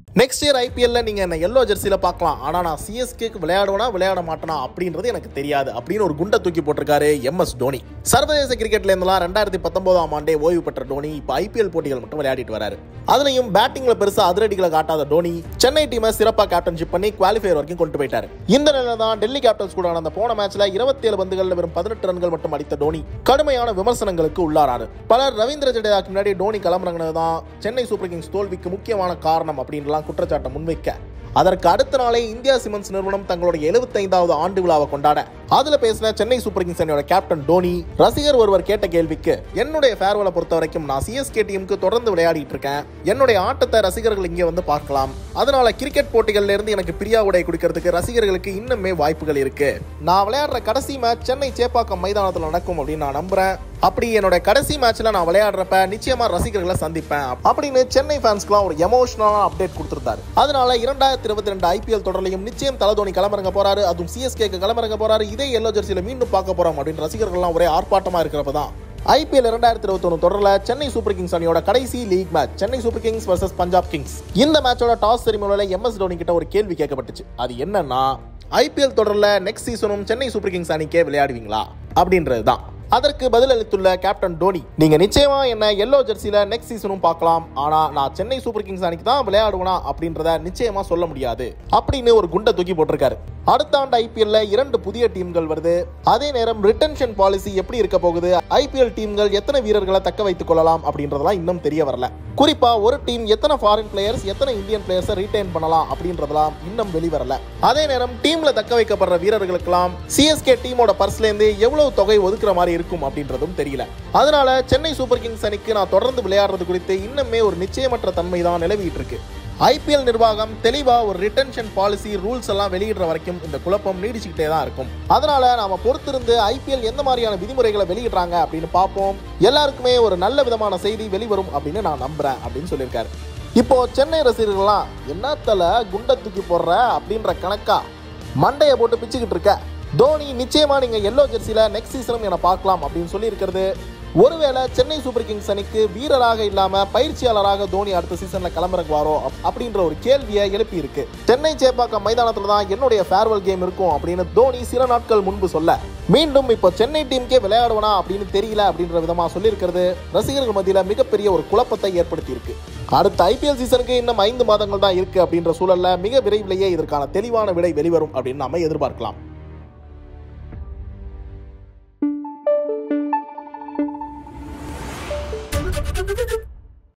Next year ஐபிஎல்ல நீங்க என்ன எல்லோ ஜெர்சியில பார்க்கலாம் ஆனா நான் சிஎஸ்கேக்கு விளையாடுவனா விளையாட மாட்டேனா அப்படின்றது எனக்கு தெரியாது அப்படின்னு ஒரு குண்டை தூக்கி போட்டிருக்காரு எம் எஸ் தோனி சர்வதேச கிரிக்கெட்ல இருந்தெல்லாம் ரெண்டாயிரத்தி பத்தொன்பதாம் ஆண்டே ஓய்வு பெற்ற தோனி இப்போ ஐபிஎல் போட்டிகள் மட்டும் விளையாடிட்டு வராரு அதுலயும் பேட்டிங்ல பெருசா அதிரடிகளை காட்டாத தோனி சென்னை டீமை சிறப்பா கேப்டன்ஷிப் பண்ணி குவாலிஃபயர் வரைக்கும் கொண்டு போயிட்டாரு இந்த நிலையில தான் டெல்லி கேபிட்டல்ஸ் கூட நடந்த போன மேட்ச்ல இருபத்தி ஏழு பந்துகள்ல வெறும் பதினெட்டு ரன்கள் மட்டும் அடித்த தோனி கடுமையான விமர்சனங்களுக்கு உள்ளாராரு பலர் ரவீந்திர ஜடேஜாக்கு முன்னாடி டோனி களமிறங்கினது தான் சென்னை சூப்பர் கிங்ஸ் தோல்விக்கு முக்கியமான காரணம் அப்படின்லாம் குற்றச்சாட்டை முன்வைக்க அதற்கு அடுத்த நாளே இந்தியா சிமெண்ட்ஸ் நிறுவனம் தங்களுடைய 75வது ஆண்டு விழாவை கொண்டாட அதுல பேசின சென்னை சூப்பர் கிங்ஸ் அணியோட கேப்டன் டோனி ரசிகர் ஒருவர் கேட்ட கேள்விக்கு என்னுடைய ஃபேர்வெலை பொறுத்த வரைக்கும் நான் சிஎஸ்கே டீமுக்கு தொடர்ந்து விளையாடிட்டு இருக்கேன் என்னுடைய ஆட்டத்தை ரசிகர்கள் இங்கே வந்து பார்க்கலாம் அதனால கிரிக்கெட் போட்டிகள்ல இருந்து எனக்கு பிரியா உடை குடிக்கிறதுக்கு ரசிகர்களுக்கு இன்னுமே வாய்ப்புகள் இருக்கு நான் விளையாடுற கடைசி மேட்ச் சென்னை சேப்பாக்கம் மைதானத்தில் நடக்கும் அப்படின்னு நான் நம்புறேன் அப்படி என்னோட கடைசி மேட்ச்ல நான் விளையாடுறப்ப நிச்சயமா ரசிகர்களை சந்திப்பேன் அப்படின்னு சென்னை ஃபேன்ஸ்க்குலாம் ஒரு எமோஷனலான அப்டேட் கொடுத்திருந்தாரு அதனால இரண்டாயிரத்தி இருபத்தி ரெண்டு ஐபிஎல் தொடர்லையும் நிச்சயம் தலதோனி களமிறங்க போறாரு அதுவும் சிஎஸ்கேக்கு களமிறங்க போறாரு இதே எல்லோ ஜெர்சியில மீண்டும் பார்க்க போறோம் அப்படின்னு ரசிகர்கள்லாம் ஒரே ஆர்ப்பாட்டமா இருக்கிறப்ப தான் ஐபிஎல் இரண்டாயிரத்தி இருபத்தொன்னு தொடரில் சென்னை சூப்பர் கிங்ஸ் அணியோட கடைசி league match Chennai Super Kings versus Punjab Kings இந்த மேட்சோட டாஸ் செரிமோனியில் எம் எஸ் தோனி கிட்ட ஒரு கேள்வி கேட்கப்பட்டுச்சு அது என்னன்னா ஐபிஎல் தொடரில் நெக்ஸ்ட் சீசனும் சென்னை சூப்பர் கிங்ஸ் அணிக்கே விளையாடுவீங்களா அப்படின்றது தான் அதற்கு பதிலளித்துள்ள கேப்டன் டோனி நீங்க நிச்சயமா என்ன எல்லோ ஜெர்சியில நெக்ஸ்ட் சீசனும் பார்க்கலாம் ஆனா நான் சென்னை சூப்பர் கிங்ஸ் அணிக்கு தான் விளையாடுவேனா அப்படின்றத நிச்சயமா சொல்ல முடியாது அப்படின்னு ஒரு குண்டை தூக்கி போட்டிருக்காரு அடுத்த ஆண்டு ஐபிஎல்ல இரண்டு புதிய டீம்கள் வருது அதே நேரம் ரிட்டன்ஷன் பாலிசி எப்படி இருக்க போகுது ஐபிஎல் டீம்கள் எத்தனை வீரர்களை தக்க வைத்துக் கொள்ளலாம் அப்படின்றதெல்லாம் இன்னும் தெரிய வரல குறிப்பா ஒரு டீம் எத்தனை ஃபாரின் பிளேயர்ஸ் எத்தனை இந்தியன் பிளேயர்ஸை ரீடைன் பண்ணலாம் அப்படின்றதெல்லாம் இன்னும் வெளிவரல அதே நேரம் டீம்ல தக்க வைக்கப்படுற வீரர்களுக்கெல்லாம் சிஎஸ்கே டீமோட பர்ஸ்ல இருந்து எவ்வளவு தொகை ஒதுக்குற மாதிரி இருக்கும் அப்படின்றதும் தெரியல அதனால சென்னை சூப்பர் கிங்ஸ் அணிக்கு நான் தொடர்ந்து விளையாடுறது குறித்து இன்னுமே ஒரு நிச்சயமற்ற தன்மை தான் நிலவிட்டு இருக்கு ஐபிஎல் நிர்வாகம் தெளிவா ஒரு ரிட்டன்ஷன் பாலிசி ரூல்ஸ் எல்லாம் வெளியிடுற வரைக்கும் இந்த குழப்பம் நீடிச்சுக்கிட்டே தான் இருக்கும் அதனால நாம பொறுத்திருந்து ஐபிஎல் எந்த மாதிரியான விதிமுறைகளை வெளியிடுறாங்க அப்படின்னு பார்ப்போம் எல்லாருக்குமே ஒரு நல்ல விதமான செய்தி வெளிவரும் அப்படின்னு நான் நம்புறேன் அப்படின்னு சொல்லியிருக்காரு இப்போ சென்னை ரசிகர்கள்லாம் என்ன தல குண்டை தூக்கி போடுற அப்படின்ற கணக்கா மண்டையை போட்டு பிச்சுக்கிட்டு இருக்க தோனி நிச்சயமா நீங்க எல்லோ ஜெர்சியில நெக்ஸ்ட் சீசனும் என பார்க்கலாம் அப்படின்னு சொல்லி இருக்கிறது ஒருவேளை சென்னை சூப்பர் கிங்ஸ் அணிக்கு வீரராக இல்லாம பயிற்சியாளராக தோனி அடுத்த சீசன்ல கிளம்புறக்குவாரோ அப்- அப்படின்ற ஒரு கேள்வியை எழுப்பி இருக்கு சென்னை சேப்பாக்கம் மைதானத்துல தான் என்னுடைய ஃபேர்வெல் கேம் இருக்கும் அப்படின்னு தோனி சில நாட்கள் முன்பு சொல்ல மீண்டும் இப்போ சென்னை டீமுக்கே விளையாடுவனா அப்படின்னு தெரியல அப்படின்ற விதமா சொல்லியிருக்கிறது ரசிகர்கள் மத்தியில மிகப்பெரிய ஒரு குழப்பத்தை ஏற்படுத்தி இருக்கு அடுத்த ஐபிஎல் சீசனுக்கு இன்னும் ஐந்து மாதங்கள் தான் இருக்கு அப்படின்ற சூழல்ல மிக விரைவிலேயே இதற்கான தெளிவான விடை வெளிவரும் அப்படின்னு நாம எதிர்பார்க்கலாம் Thank you.